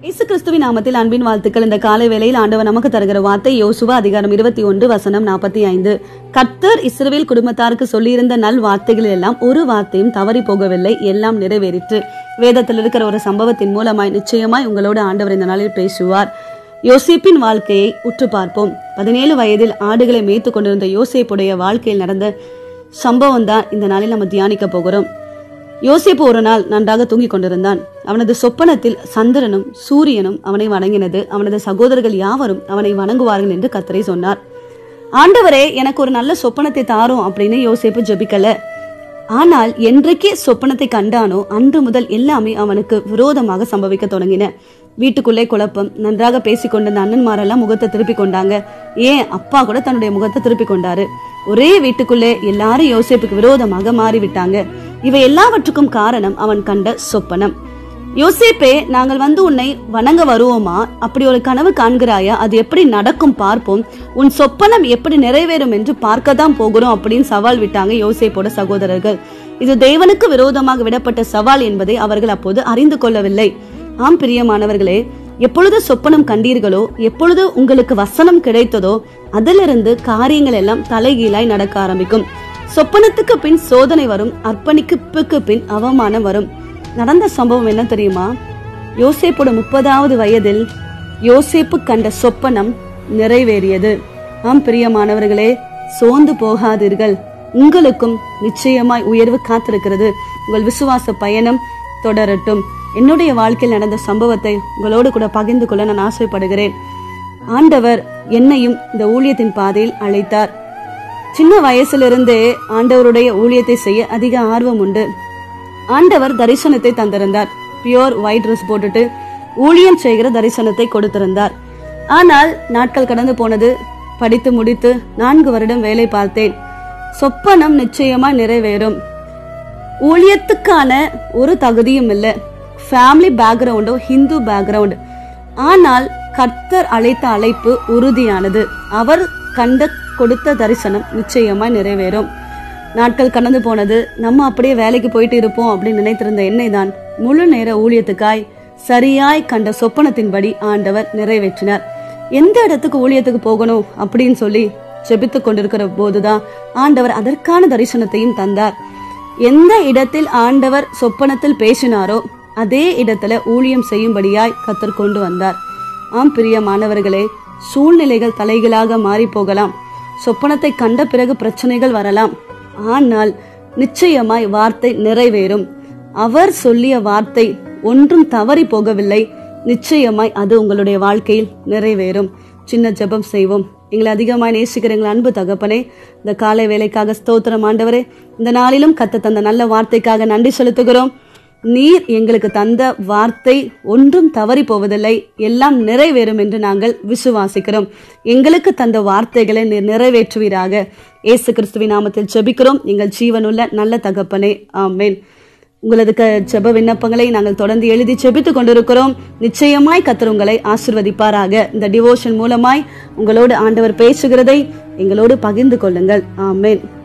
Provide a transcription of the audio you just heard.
இயேசு கிறிஸ்துவின் நாமத்தில் அன்பின் வாழ்த்துக்கள் இந்த காலை வேளையில் ஆண்டவர் நமக்கு தருகிற வார்த்தை யோசுவா அதிகாரம் இருபத்தி ஒன்று வசனம் நாற்பத்தி ஐந்து கர்த்தர் இஸ்ரவேல் குடும்பத்தாருக்கு சொல்லியிருந்த நல் வார்த்தைகளில் எல்லாம் ஒரு வார்த்தையும் தவறி போகவில்லை எல்லாம் நிறைவேறிற்று வேதத்தில் இருக்கிற ஒரு சம்பவத்தின் மூலமாய் நிச்சயமாய் உங்களோடு ஆண்டவர் இந்த நாளில் பேசுவார் யோசேப்பின் வாழ்க்கையை உற்று பார்ப்போம் பதினேழு வயதில் ஆடுகளை மேய்த்து கொண்டிருந்த யோசேப்புடைய வாழ்க்கையில் நடந்த சம்பவம் தான் இந்த நாளில் நம்ம தியானிக்க போகிறோம் யோசேப்பு ஒரு நாள் நன்றாக தூங்கிக் கொண்டிருந்தான் அவனது சொப்பனத்தில் சந்திரனும் சூரியனும் அவனை வணங்கினது அவனது சகோதரர்கள் யாவரும் அவனை வணங்குவார்கள் என்று கத்தரை சொன்னார் ஆண்டவரே எனக்கு ஒரு நல்ல சொப்பனத்தை தாரும் அப்படின்னு யோசேப்பு ஜெபிக்கல ஆனால் என்றைக்கே சொப்பனத்தை கண்டானோ அன்று முதல் எல்லாமே அவனுக்கு விரோதமாக சம்பவிக்க தொடங்கின வீட்டுக்குள்ளே குழப்பம் நன்றாக பேசிக்கொண்டிருந்த அண்ணன்மாரெல்லாம் முகத்தை திருப்பி கொண்டாங்க ஏன் அப்பா கூட தன்னுடைய முகத்தை திருப்பி கொண்டாரு ஒரே வீட்டுக்குள்ளே எல்லாரும் யோசேப்புக்கு விரோதமாக மாறிவிட்டாங்க இவை எல்லாவற்றுக்கும் காரணம் அவன் கண்ட சொப்பனம் யோசேப்பே நாங்கள் வந்து உன்னை வணங்க வருவோமா அப்படி ஒரு கனவு காண்கிறாயா அது எப்படி நடக்கும் பார்ப்போம் உன் சொப்பனம் எப்படி நிறைவேறும் என்று பார்க்க தான் போகிறோம் அப்படின்னு சவால் விட்டாங்க யோசேப்போட சகோதரர்கள் இது தேவனுக்கு விரோதமாக விடப்பட்ட சவால் என்பதை அவர்கள் அப்போது அறிந்து கொள்ளவில்லை ஆம் பிரியமானவர்களே எப்பொழுது சொப்பனம் கண்டீர்களோ எப்பொழுது உங்களுக்கு வசனம் கிடைத்ததோ அதிலிருந்து காரியங்கள் எல்லாம் தலைகீழாய் நடக்க ஆரம்பிக்கும் சொப்பனத்துக்கு பின் சோதனை வரும் அர்ப்பணிப்புக்கு பின் அவமானம் வரும் நடந்த சம்பவம் என்ன தெரியுமா யோசேப்போட முப்பதாவது வயதில் யோசேப்பு கண்ட சொப்பனம் நிறைவேறியது ஆம் பிரியமானவர்களே சோர்ந்து போகாதீர்கள் உங்களுக்கும் நிச்சயமாய் உயர்வு காத்திருக்கிறது உங்கள் விசுவாச பயணம் தொடரட்டும் என்னுடைய வாழ்க்கையில் நடந்த சம்பவத்தை உங்களோடு கூட பகிர்ந்து கொள்ள நான் ஆசைப்படுகிறேன் ஆண்டவர் என்னையும் இந்த ஊழியத்தின் பாதையில் அழைத்தார் சின்ன வயசிலிருந்தே ஆண்டவருடைய ஊழியத்தை செய்ய அதிக ஆர்வம் உண்டு ஆண்டவர் தரிசனத்தை தந்திருந்தார் பியோர் ஒயிட் ட்ரெஸ் போட்டுட்டு ஊழியம் செய்கிற தரிசனத்தை கொடுத்திருந்தார் ஆனால் நாட்கள் கடந்து போனது படித்து முடித்து நான்கு வருடம் வேலை பார்த்தேன் சொப்பனம் நிச்சயமா நிறைவேறும் ஊழியத்துக்கான ஒரு தகுதியும் இல்லை ஃபேமிலி பேக்ரவுண்டோ ஹிந்து பேக்ரவுண்ட் ஆனால் கர்த்தர் அழைத்த அழைப்பு உறுதியானது அவர் கண்ட கொடுத்த தரிசனம் நிச்சயமா நிறைவேறும் நாட்கள் கடந்து போனது நம்ம அப்படியே வேலைக்கு போயிட்டு இருப்போம் அப்படின்னு நினைத்திருந்த என்னை தான் முழு நேர ஊழியத்துக்காய் சரியாய் கண்ட சொப்பனத்தின்படி ஆண்டவர் நிறைவேற்றினார் எந்த இடத்துக்கு ஊழியத்துக்கு போகணும் அப்படின்னு சொல்லி ஜெபித்து கொண்டிருக்கிற போதுதான் ஆண்டவர் அதற்கான தரிசனத்தையும் தந்தார் எந்த இடத்தில் ஆண்டவர் சொப்பனத்தில் பேசினாரோ அதே இடத்துல ஊழியம் செய்யும்படியாய் கத்தர் கொண்டு வந்தார் ஆம் பிரியமானவர்களே சூழ்நிலைகள் தலைகளாக மாறி போகலாம் சொப்பனத்தை கண்ட பிறகு பிரச்சனைகள் வரலாம் ஆனால் நிச்சயமாய் வார்த்தை நிறைவேறும் அவர் சொல்லிய வார்த்தை ஒன்றும் தவறி போகவில்லை நிச்சயமாய் அது உங்களுடைய வாழ்க்கையில் நிறைவேறும் சின்ன ஜெபம் செய்வோம் எங்களை அதிகமாய் நேசிக்கிற எங்கள் அன்பு தகப்பனே இந்த காலை வேலைக்காக ஸ்தோத்திரம் ஆண்டவரே இந்த நாளிலும் கத்த தந்த நல்ல வார்த்தைக்காக நன்றி செலுத்துகிறோம் நீர் எங்களுக்கு தந்த வார்த்தை ஒன்றும் தவறி போவதில்லை எல்லாம் நிறைவேறும் என்று நாங்கள் விசுவாசிக்கிறோம் எங்களுக்கு தந்த வார்த்தைகளை நீர் நிறைவேற்றுவீராக இயேசு கிறிஸ்துவின் நாமத்தில் ஜெபிக்கிறோம் எங்கள் ஜீவனுள்ள நல்ல தகப்பனே ஆமேன் உங்களது க ஜெப விண்ணப்பங்களை நாங்கள் தொடர்ந்து எழுதி ஜெபித்துக் கொண்டிருக்கிறோம் நிச்சயமாய் கத்தர் உங்களை ஆசிர்வதிப்பாராக இந்த டிவோஷன் மூலமாய் உங்களோடு ஆண்டவர் பேசுகிறதை எங்களோடு பகிர்ந்து கொள்ளுங்கள் ஆமேன்